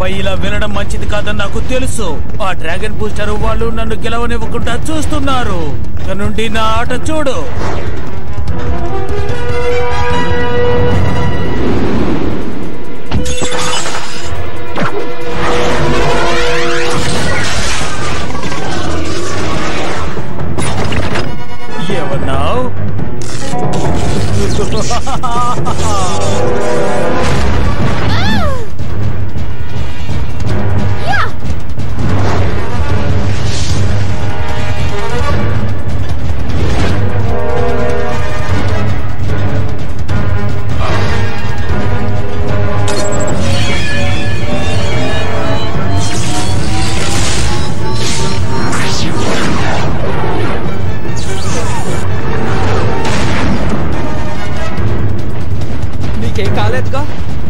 ఇకపై ఇలా వినడం మంచిది కాదని నాకు తెలుసు ఆ డ్రాగన్ బూస్టర్ వాళ్ళు నన్ను గెలవనివ్వకుండా చూస్తున్నారు ఇక నుండి నా ఆట చూడు ఏమన్నావు యా నీకేం కాలేదుగా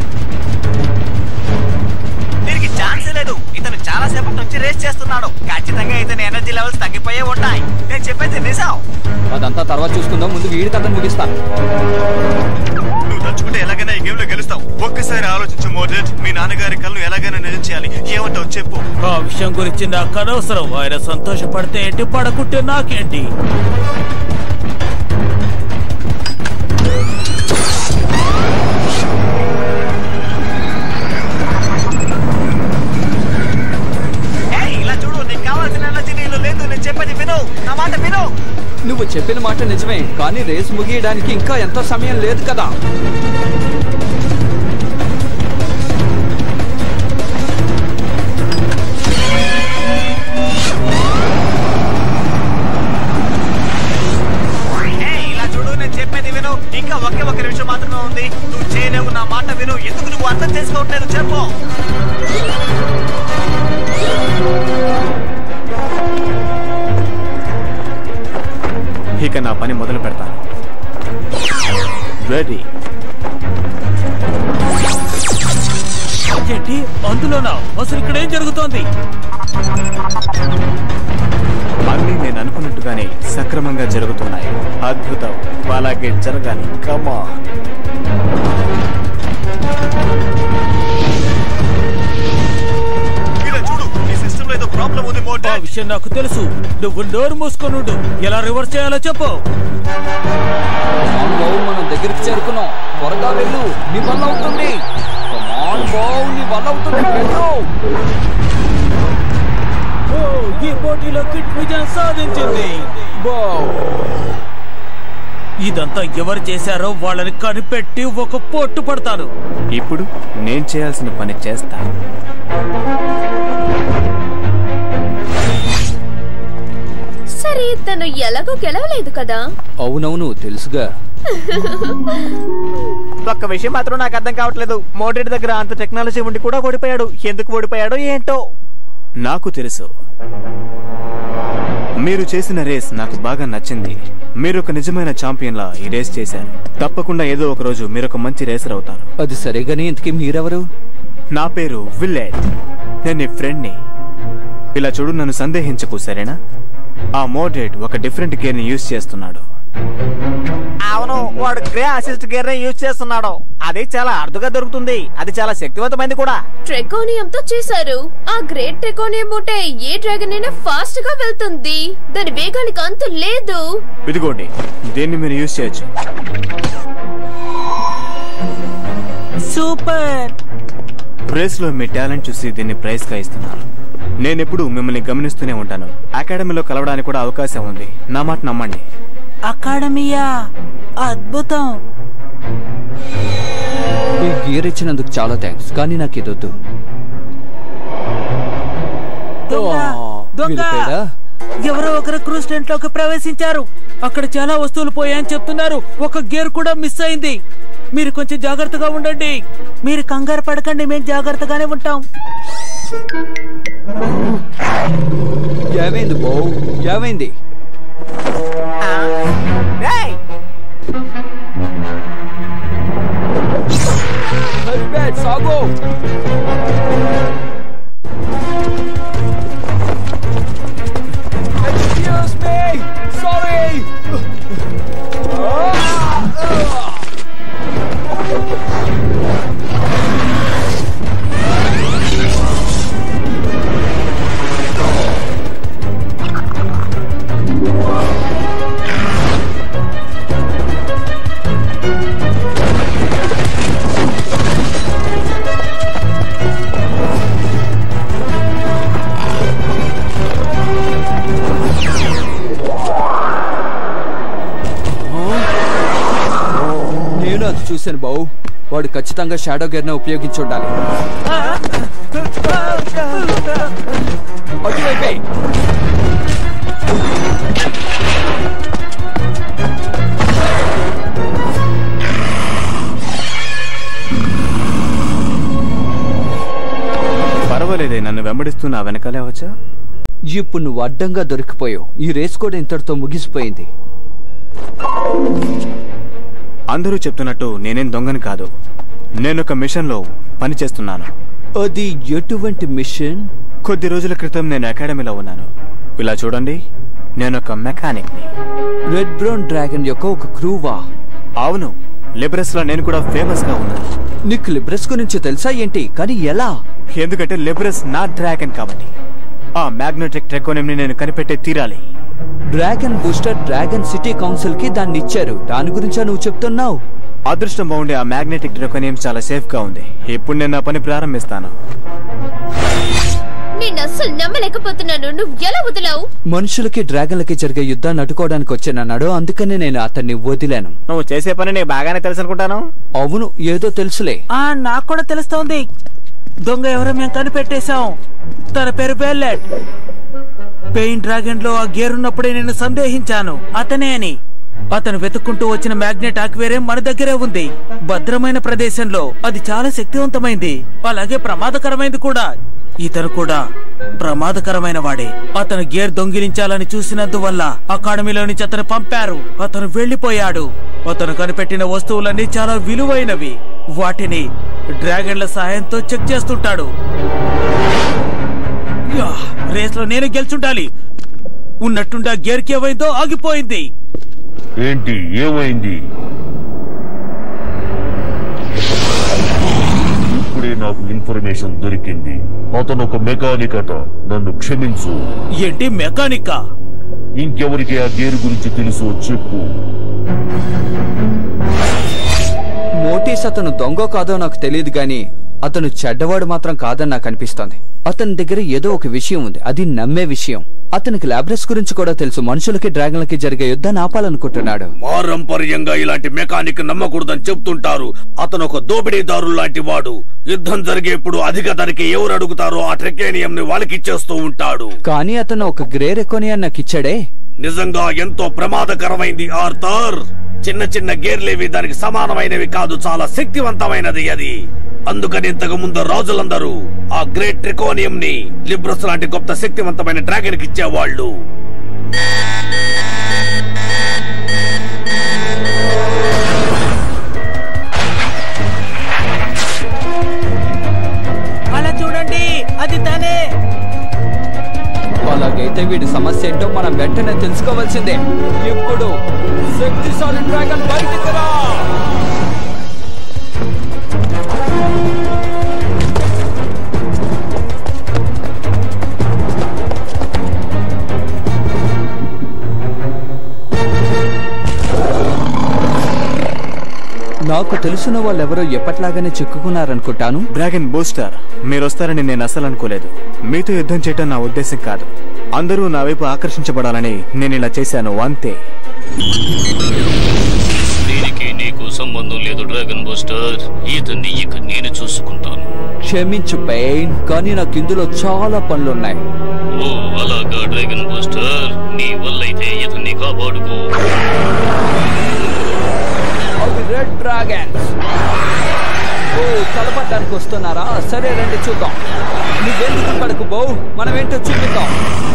దీనికి ఛాన్సే లేదు ఇతను చాలా సేపటి నుంచి రేస్ చేస్తున్నాడు ఖచ్చితంగా ఇతని ఎనర్జీ లెవెల్స్ తగ్గిపోయే ఉంటాయి నేను చెప్పేది నిజం అదంతా తర్వాత చూసుకుందాం ముందు వీడి కథను ముగిస్తాను నువ్వు తలుచుకుంటే ఎలాగైనా ఈ గేమ్ లో గెలుస్తావు ఒక్కసారి ఆలోచించు మోడ్రెడ్ మీ నాన్నగారి కళ్ళు ఎలాగైనా నిజం చేయాలి ఏమంటావు చెప్పు ఆ విషయం గురించి నాకు అనవసరం ఆయన సంతోషపడితే ఏంటి పడకుంటే నాకేంటి ఏయ్, ఇలా చూడు నీకు కావాల్సిన ఎనర్జీ నీళ్ళు లేదు నేను చెప్పేది విను నా మాట విను నువ్వు చెప్పిన మాట నిజమే కానీ రేసు ముగియడానికి ఇంకా ఎంతో సమయం లేదు కదా ఏయ్, ఇలా చూడు నేను చెప్పేది విను ఇంకా ఒకే ఒక నిమిషం మాత్రమే ఉంది నువ్వు చేయలేవు నా మాట విను ఎందుకు నువ్వు అర్థం చేసుకోవట్లేదు చెప్పు ఇక నా పని మొదలు పెడతాను రెడీ ఏంటి అందులోనా అసలు ఇక్కడ ఏం జరుగుతోంది అన్నీ నేను అనుకున్నట్టుగానే సక్రమంగా జరుగుతున్నాయి అద్భుతం అలాగే జరగాలి కమా ఇలా చూడు ఈ సిస్టమ్ లో ఏదో ప్రాబ్లం ఉంది ఆ మోటార్ విషయం నాకు తెలుసు నువ్వు నోరు మూసుకొనుండు ఎలా రివర్స్ చేయాలో చెప్పు కమాన్ బావు మనం దగ్గరికి చేరుకున్నాం త్వరగా వెళ్ళు నీ వల్ల అవుతుంది కమాన్ బావు నీ వల్ల అవుతుంది వెళ్ళు ఓ, ఈ పోటీలో కిట్ విజయం సాధించింది బావ్ ఇదంతా ఎవరు చేశారో వాళ్ళని కనిపెట్టి ఒక పొట్టు పడతాను ఇప్పుడు నేను చేయాల్సిన పని చేస్తా సరే తను ఎలాగో గెలవలేదు కదా అవునవును తెలుసుగా ఒక్క విషయం మాత్రం నాకు అర్థం కావట్లేదు మోడరేట్ దగ్గర అంత టెక్నాలజీ ఉండి కూడా ఓడిపోయాడు ఎందుకు ఓడిపోయాడో ఏంటో నాకు తెలుసు మీరు చేసిన రేస్ నాకు బాగా నచ్చింది మీరు ఒక నిజమైన ఛాంపియన్ లా ఈ రేస్ చేశారు తప్పకుండా ఏదో ఒక రోజు మీరు ఒక మంచి రేసర్ అవుతారు అది సరేగాని ఇంతకీ మీరెవరు నా పేరు విల్లెట్ నేను నీ ఫ్రెండ్ని ఇలా చూడు నన్ను సందేహించకు సరేనా ఆ మోడరేట్ ఒక డిఫరెంట్ గేర్ ని యూజ్ చేస్తున్నాడు అవును వాడు గ్రే అసిస్ట్ గేర్ యూజ్ చేస్తున్నాడు అది చాలా అరుదుగా దొరుకుతుంది అది చాలా శక్తివంతమైంది కూడా ట్రెకోనియంతో చేశారు ఆ గ్రేట్ ట్రెకోనియం ఉంటే ఏ డ్రాగన్ అయినా ఫాస్ట్ గా వెళ్తుంది దాని వేగానికి అంతు లేదు ఇదిగోండి దీన్ని మీరు యూజ్ చేయొచ్చు సూపర్ రేస్ లో మీ టాలెంట్ చూసి దీన్ని ప్రైజ్ గా ఇస్తున్నారు నేనెప్పుడు మిమ్మల్ని గమనిస్తూనే ఉంటాను అకాడమీలో కలవడానికి కూడా అవకాశం ఉంది నా మాట నమ్మండి అకాడమియా అద్భుతం ఈ గేర్ ఇచ్చినందుకు చాలా థ్యాంక్స్ కానీ నాకు ఇదొద్దు దొంగ దొంగ వెళ్ళిపోయాడా? ఎవరో ఒకరు క్రూజ్ టెంట్ లోకి ప్రవేశించారు అక్కడ చాలా వస్తువులు పోయాయని చెప్తున్నారు ఒక గేర్ కూడా మిస్ అయింది మీరు కొంచెం జాగ్రత్తగా ఉండండి మీరు కంగారు పడకండి మేము జాగ్రత్తగానే ఉంటాం ఏమైంది బావు ఏమైంది ఏయ్, హెల్మెట్ సాగు Excuse me! Sorry! చూశాను బావు వాడు ఖచ్చితంగా షాడో గేర్నే ఉపయోగించి ఉండాలి అటువైపే పర్వాలేదే నన్ను వెంబడిస్తూ నా వెనకాలే వచ్చా ఇప్పుడు నువ్వు అడ్డంగా దొరికిపోయావు ఈ రేస్ కూడా ఇంతటితో ముగిసిపోయింది అందరూ చెప్తున్నట్టు నేనేం దొంగని కాదు నేను ఒక మిషన్లో పని చేస్తున్నాను అది ఎటువంటి మిషన్ కొద్ది రోజుల క్రితం నేను అకాడమీలో ఉన్నాను ఇలా చూడండి నేను ఒక మెకానిక్ని రెడ్ బ్రౌన్ డ్రాగన్ యొక్క ఒక క్రూవా అవును లిబరస్ లో నేను కూడా ఫేమస్ గా ఉన్నాను నీకు లిబ్రస్ గురించి తెలుసా ఏంటి కానీ ఎలా ఎందుకంటే లిబరస్ నా డ్రాగన్ కాబట్టి ఆ మ్యాగ్నెటిక్ ట్రెకోనియం ని నేను కనిపెట్టే తీరాలి dragon booster dragon city council కి దాన్ని ఇచ్చారు దాని గురించా నువ్వు చెప్తున్నావు అదృష్టం బాగుండి ఆ మ్యాగ్నెటిక్ ట్రెకోనియం చాలా సేఫ్ గా ఉంది ఇప్పుడు నేను నా పని ప్రారంభిస్తాను నేను అస్సలు నమ్మలేకపోతున్నాను నువ్వు ఎలా వదిలావు మనుషులకి డ్రాగన్లకి జరిగే యుద్ధాన్ని అడ్డుకోవడానికి వచ్చానన్నాడు అందుకనే నేను అతన్ని వదిలాను నువ్వు చేసే పని నీకు బాగానే తెలుసు అనుకుంటాను అవును ఏదో తెలుసులే ఆ నాకు కూడా తెలుస్తోంది దొంగ ఎవరో మేము కనిపెట్టేశాం తన పేరు బెల్లెట్ పెయిన్ డ్రాగన్ లో ఆ గేర్ ఉన్నప్పుడే నేను సందేహించాను అతనే అని అతను వెతుక్కుంటూ వచ్చిన మ్యాగ్నెట్ ఆక్వేరియం మన దగ్గరే ఉంది భద్రమైన ప్రదేశంలో అది చాలా శక్తివంతమైంది అలాగే ప్రమాదకరమైంది కూడా ఇతను కూడా ప్రమాదకరమైన వాడే అతను గేర్ దొంగిలించాలని చూసినందువల్ల అకాడమీలో నుంచి అతను పంపారు అతను వెళ్లిపోయాడు అతను కనిపెట్టిన వస్తువులన్నీ చాలా విలువైనవి వాటిని డ్రాగన్ల సహాయంతో చెక్ చేస్తుంటాడు యా, రేస్లో నేను గెలుచుండాలి ఉన్నట్టుండా గేర్కి ఏమైందో ఆగిపోయింది ఏంటి ఏమైంది ఇప్పుడే నాకు ఇన్ఫర్మేషన్ దొరికింది అతను ఒక మెకానిక్ అట నన్ను క్షమించు ఏంటి మెకానికా ఇంకెవరికి ఆ గేరు గురించి తెలుసో చెప్పు మోటీస్ అతను దొంగ కాదో నాకు తెలియదు గాని అతను చెడ్డవాడు మాత్రం కాదని నాకు అనిపిస్తోంది అతని దగ్గర ఏదో ఒక విషయం ఉంది అది నమ్మే విషయం అతనికి లాబ్రస్ గురించి కూడా తెలుసు మనుషులకి డ్రాగన్లకి జరిగే యుద్ధాన్ని ఆపాలనుకుంటున్నాడు పారంపర్యంగా ఇలాంటి మెకానిక్ నమ్మకూడదని చెప్తుంటారు అతను ఒక దోపిడీదారు లాంటి వాడు యుద్ధం జరిగేప్పుడు అధిక ధరకి ఎవరు అడుగుతారో ఆ ట్రెకేనియం ని వాళ్ళకిచ్చేస్తూ ఉంటాడు కానీ అతను ఒక గ్రే రెకోనియా నాకు ఇచ్చాడే నిజంగా ఎంతో ప్రమాదకరమైంది ఆర్థర్ చిన్న చిన్న గేర్లేవి దానికి సమానమైనవి కాదు చాలా శక్తివంతమైనది అది అందుకని ఇంతకు ముందు రాజులందరూ ఆ గ్రేట్ ట్రికోనియం ని లిబ్రస్ లాంటి గొప్ప శక్తివంతమైన డ్రాగన్ కి ఇచ్చేవాళ్ళు అలా చూడండి అది తనే అలాగైతే వీడి సమస్య ఏంటో మనం వెంటనే తెలుసుకోవాల్సిందే ఇప్పుడు శక్తిశాలి డ్రాగన్ బయటికి రా నాకు తెలిసిన వాళ్ళెవరో ఎప్పట్లాగానే చిక్కుకున్నారనుకుంటాను డ్రాగన్ బూస్టర్ మీరు వస్తారని నేను అసలు అనుకోలేదు మీతో యుద్ధం చేయటం నా ఉద్దేశం కాదు అందరూ నా వైపు ఆకర్షించబడాలని నేను ఇలా చేశాను అంతే దీనికి నీకు సంబంధం లేదు డ్రాగన్ బస్టర్ ఇతన్ని ఇక నేను చూసుకుంటాను క్షమించు పెయిన్ కానీ నాకు ఇందులో చాలా పనులున్నాయి ఓ అలాగా డ్రాగన్ బస్టర్ నీ వల్లైతే ఇతన్ని కాపాడుకో అవి రెడ్ డ్రాగన్స్ ఓ కలపడ్డానికి వస్తున్నారా సరే రండి చూద్దాం నువ్వెందుకు పడకు బో మనం ఏంటో చూపిద్దాం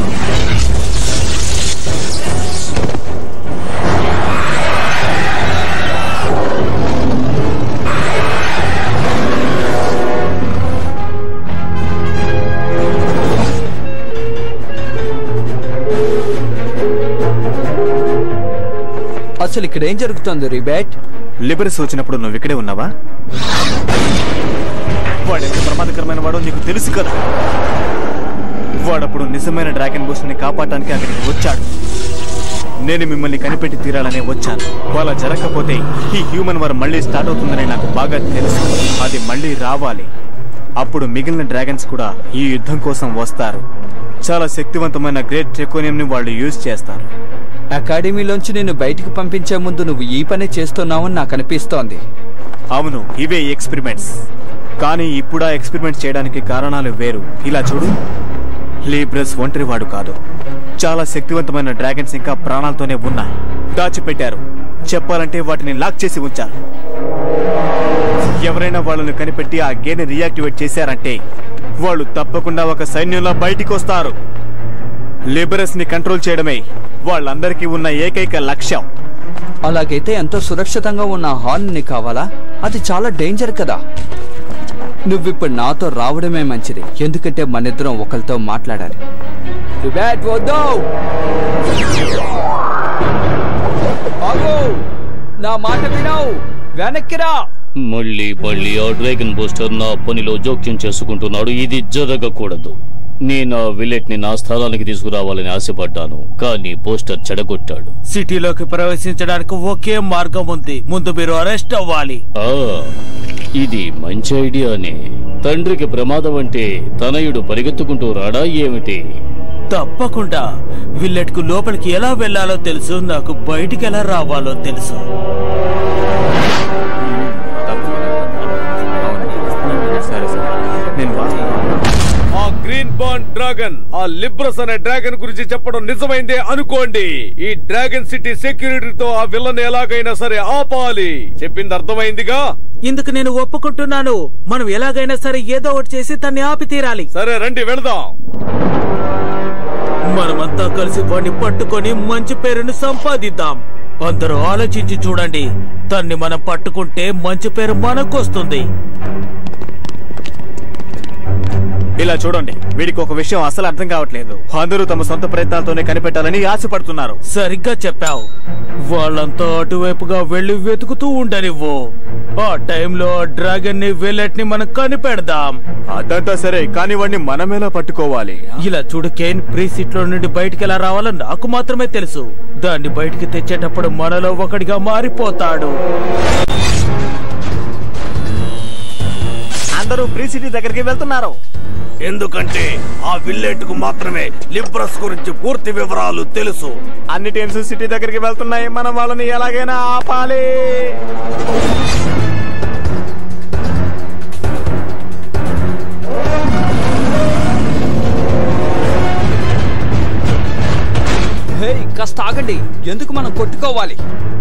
అసలు ఇక్కడ ఏం జరుగుతుంది రిబేట్ లిబరస్ వచ్చినప్పుడు నువ్వు ఇక్కడే ఉన్నావా వాడు ఎంత ప్రమాదకరమైన వాడో నీకు తెలుసు కదా వాడప్పుడు నిజమైన డ్రాగన్ బూస్ట్ ని కాపాడటానికి అక్కడికి వచ్చాడు నేను మిమ్మల్ని కనిపెట్టి తీరాలనే వచ్చాను అలా జరగకపోతే ఈ హ్యూమన్ వార్ మళ్ళీ స్టార్ట్ అవుతుందని నాకు బాగా తెలుసు అది మళ్ళీ రావాలి అప్పుడు మిగిలిన డ్రాగన్స్ కూడా ఈ యుద్ధం కోసం వస్తారు చాలా శక్తివంతమైన గ్రేట్ ట్రెకోనియం ని వాళ్ళు యూజ్ చేస్తారు అకాడమీలోంచి నేను బయటికి పంపించే ముందు నువ్వు ఈ పని చేస్తున్నావని నాకు అనిపిస్తోంది అవును ఇవే ఎక్స్పెరిమెంట్స్ కానీ ఇప్పుడు ఆ ఎక్స్పెరిమెంట్స్ చేయడానికి కారణాలు వేరు ఇలా చూడు లీబ్రస్ ఒంటరివాడు కాదు చాలా శక్తివంతమైన డ్రాగన్స్ ఇంకా ప్రాణాలతోనే ఉన్నాయి దాచిపెట్టారు చెప్పాలంటే వాటిని లాక్ చేసి ఉంచారు ఎవరైనా వాళ్ళని కనిపెట్టి ఆ గేని రియాక్టివేట్ చేశారంటే వాళ్ళు తప్పకుండా ఒక సైన్యంలో బయటికి వస్తారు లిబరస్ ని కంట్రోల్ చేయడమే వాళ్ళందరికీ ఉన్న ఏకైక లక్ష్యం అలాగైతే ఎంతో సురక్షితంగా ఉన్న హార్న్ ని కావాలా అది చాలా డేంజర్ కదా నువ్విప్పుడు నాతో రావడమే మంచిది ఎందుకంటే మనిద్దరం ఒకరితో మాట్లాడాలి టిబెట్ వద్దు ఆగు! నా మాట వినవు వెనక్కిరా మళ్ళీ మళ్ళీ ఆ డ్రాగన్ బూస్టర్ నా పనిలో జోక్యం చేసుకుంటున్నాడు ఇది జరగకూడదు నేను ఆ విల్లెట్ ని నా స్థలానికి తీసుకురావాలని ఆశపడ్డాను కానీ పోస్టర్ చెడగొట్టాడు సిటీలోకి ప్రవేశించడానికి ఒకే మార్గం ఉంది ముందు మీరు అరెస్ట్ అవ్వాలి ఆ ఇది మంచి ఐడియానే తండ్రికి ప్రమాదం అంటే తనయుడు పరిగెత్తుకుంటూ రాడా ఏమిటి తప్పకుండా విల్లెట్ కు లోపలికి ఎలా వెళ్ళాలో తెలుసు నాకు బయటికి ఎలా రావాలో తెలుసు సరే సరే నేను వాస్తవం ఆ గ్రీన్ బాండ్ డ్రాగన్ ఆ లిబ్రస్ అనే డ్రాగన్ గురించి చెప్పడం నిజమైందే అనుకోండి ఈ డ్రాగన్ సిటీ సెక్యూరిటీతో ఆ విలన్ ఎలాగైనా సరే ఆపాలి చెప్పింది అర్థమైందిగా ఇందుకు నేను ఒప్పుకుంటున్నాను మనం ఎలాగైనా సరే ఏదో ఒకటి చేసి తన్ని ఆపి తీరాలి సరే రండి వెళదాం మనమంతా కలిసి వాడిని పట్టుకొని మంచి పేరును సంపాదిద్దాం అందరూ ఆలోచించి చూడండి తన్ని మనం పట్టుకుంటే మంచి పేరు మనకొస్తుంది ఇలా చూడండి వీడికి ఒక విషయం అసలు అర్థం కావట్లేదు అందరూ తమ సొంత ప్రయత్నాలతోనే కనిపెట్టాలని ఆశపడుతున్నారు సరిగ్గా చెప్పావు వాళ్ళంతా అటువైపుగా వెళ్లి వెతుకుతూ ఉండనివ్వు ఆ టైంలో డ్రాగన్ ని విల్లెట్ ని మనం కనిపెడదాం అదంతా సరే కానీ వాడిని మనమేలా పట్టుకోవాలి ఇలా చూడు కేన్ ప్రీ సీట్ లో నుండి బయటికి ఎలా రావాలో నాకు మాత్రమే తెలుసు దాన్ని బయటికి తెచ్చేటప్పుడు మనలో ఒకటిగా మారిపోతాడు అందరూ ప్రీ సిటీ దగ్గరికి వెళ్తున్నారు ఎందుకంటే ఆ విల్లెట్ కు మాత్రమే లిబ్రస్ గురించి పూర్తి వివరాలు తెలుసు అన్ని టీమ్స్ సిటీ దగ్గరికి వెళ్తున్నాయి మనం వాళ్ళని ఎలాగైనా ఆపాలి హే కాస్త ఆగండి ఎందుకు మనం కొట్టుకోవాలి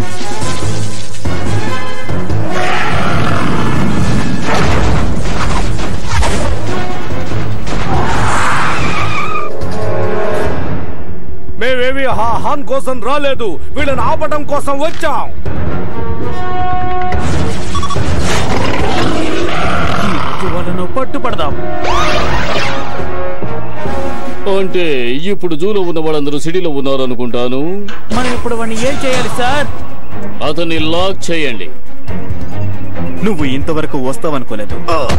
మేమేమి ఆ హాన్ కోసం రాలేదు వీళ్ళని ఆపటం కోసం వచ్చాం వాళ్ళను పట్టుపడదాం అంటే ఇప్పుడు జూలో ఉన్న వాళ్ళందరూ సిటీలో ఉన్నారు అనుకుంటాను మనం ఇప్పుడు వాడిని ఏం చేయాలి సార్ అతన్ని లాక్ చేయండి నువ్వు ఇంతవరకు వస్తావనుకోలేదు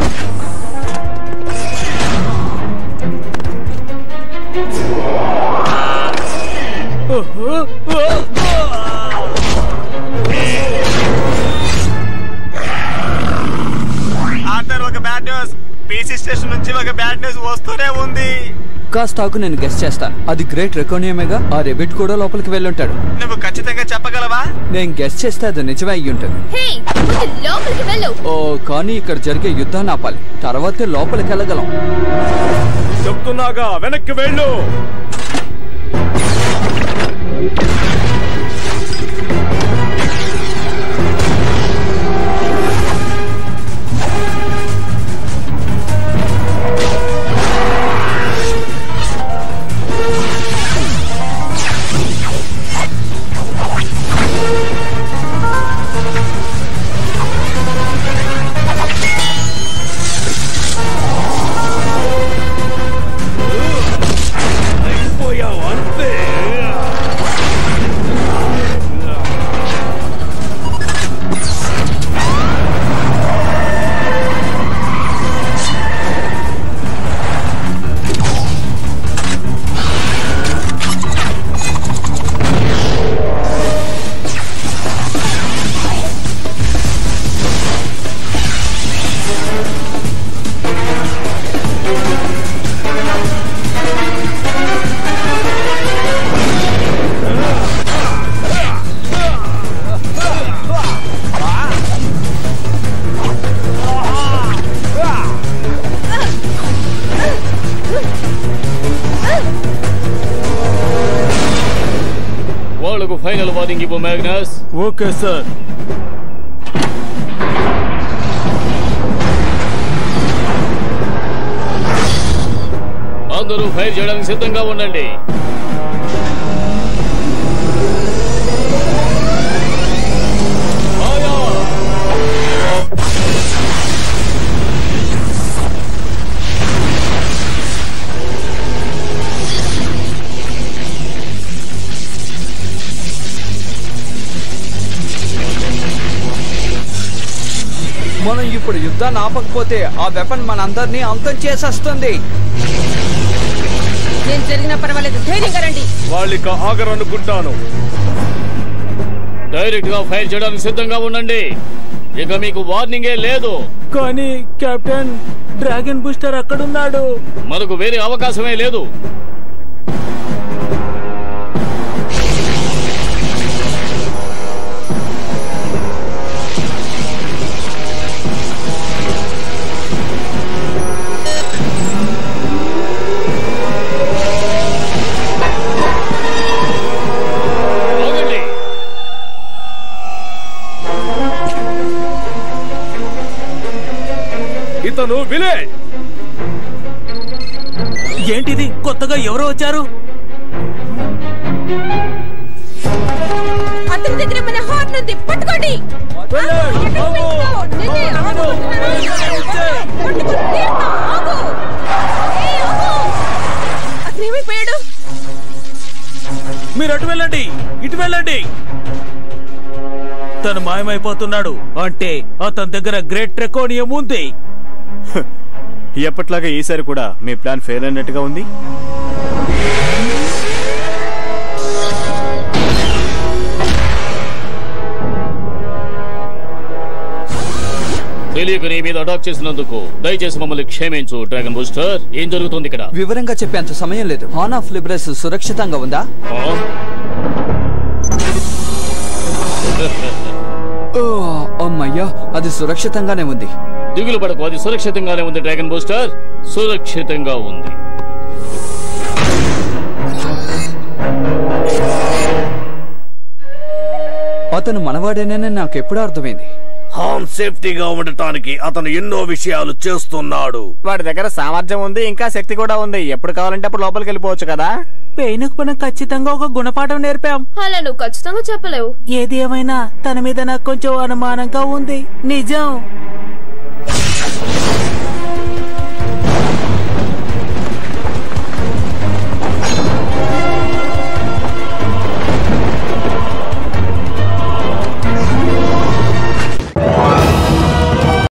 ఆర్థర్ ఒక బ్యాడ్ న్యూస్ పీసీ స్టేషన్ నుంచి ఒక బ్యాడ్ న్యూస్ వస్తూనే ఉంది కాస్త ఆగు నేను గెస్ట్ చేస్తాను అది గ్రేట్ రెకోనియమేగా ఆ రెబిట్ కూడా లోపలికి వెళ్ళుంటాడు నువ్వు ఖచ్చితంగా చెప్పగలవా నేను గెస్ట్ చేస్తే అది నిజమే అయ్యి ఉంటుంది హే ముందు లోపలికి వెళ్ళు ఓ కానీ ఇక్కడ జరిగే యుద్ధాన్ని ఆపాలి తర్వాతే లోపలికి వెళ్ళగలం చెప్తున్నాగా వెనక్కి వెళ్ళు అయిపోయావు అంతే ఫైనల్ వార్నింగ్ ఇవ్వు మ్యాగ్నస్ ఓకే సార్ అందరూ ఫైర్ చేయడానికి సిద్ధంగా ఉండండి ఫైర్! మనం ఇప్పుడు యుద్ధాన్ని ఆపకపోతే ఆ వెపన్ మనందరినీ అంతం చేసేస్తుంది నేను జరిగినా పర్వాలేదు ధైర్యంగా రండి వాళ్ళిక ఆగరనుకుంటాను డైరెక్ట్ గా ఫైర్ చేయడానికి సిద్ధంగా ఉండండి ఇక మీకు వార్నింగే లేదు కానీ కెప్టెన్ డ్రాగన్ బూస్టర్ అక్కడున్నాడు మనకు వేరే అవకాశమే లేదు ఆగండి. ఇతను విలేజ్ ఏంటిది కొత్తగా ఎవరో వచ్చారు అతని దగ్గర మన హార్న్ ఉంది పట్టుకోండి నిన్నే ఆగుతున్నాను. పట్టుకొని తీరుతా, ఆగు. ఏయ్, ఆగు. అతను ఏమైపోయాడు మీరు అటు వెళ్ళండి ఇటు వెళ్ళండి తను మాయమైపోతున్నాడు అంటే అతని దగ్గర గ్రేట్ ట్రెకోనియం ఉంది ఎప్పట్లాగా ఈసారి కూడా మీ ప్లాన్ ఫెయిల్ అయినట్టుగా ఉంది తెలియక నీ మీద అటాక్ చేసినందుకు దయచేసి మమ్మల్ని క్షమించు డ్రాగన్ బూస్టర్ ఏం జరుగుతుంది ఇక్కడ వివరంగా చెప్పేంత సమయం లేదు హార్న్ ఆఫ్ లిబ్రస్ సురక్షితంగా ఉందా ఆ? ఓ, అమ్మయ్యా అది సురక్షితంగానే ఉంది దిగులు పడకు అది సురక్షితంగానే ఉంది డ్రాగన్ బూస్టర్ సురక్షితంగా ఉంది అతను మనవాడేనని నాకు ఎప్పుడూ అర్థమైంది హాన్ సేఫ్టీగా ఉండటానికి అతను ఎన్నో విషయాలు చేస్తున్నాడు వాడి దగ్గర సామర్థ్యం ఉంది ఇంకా శక్తి కూడా ఉంది ఎప్పుడు కావాలంటే అప్పుడు లోపలికి వెళ్ళిపోవచ్చు కదా పెయిన్కు మనం ఖచ్చితంగా ఒక గుణపాఠం నేర్పాం అలా నువ్వు ఖచ్చితంగా చెప్పలేవు ఏది ఏమైనా తన మీద నాకు కొంచెం అనుమానంగా ఉంది నిజం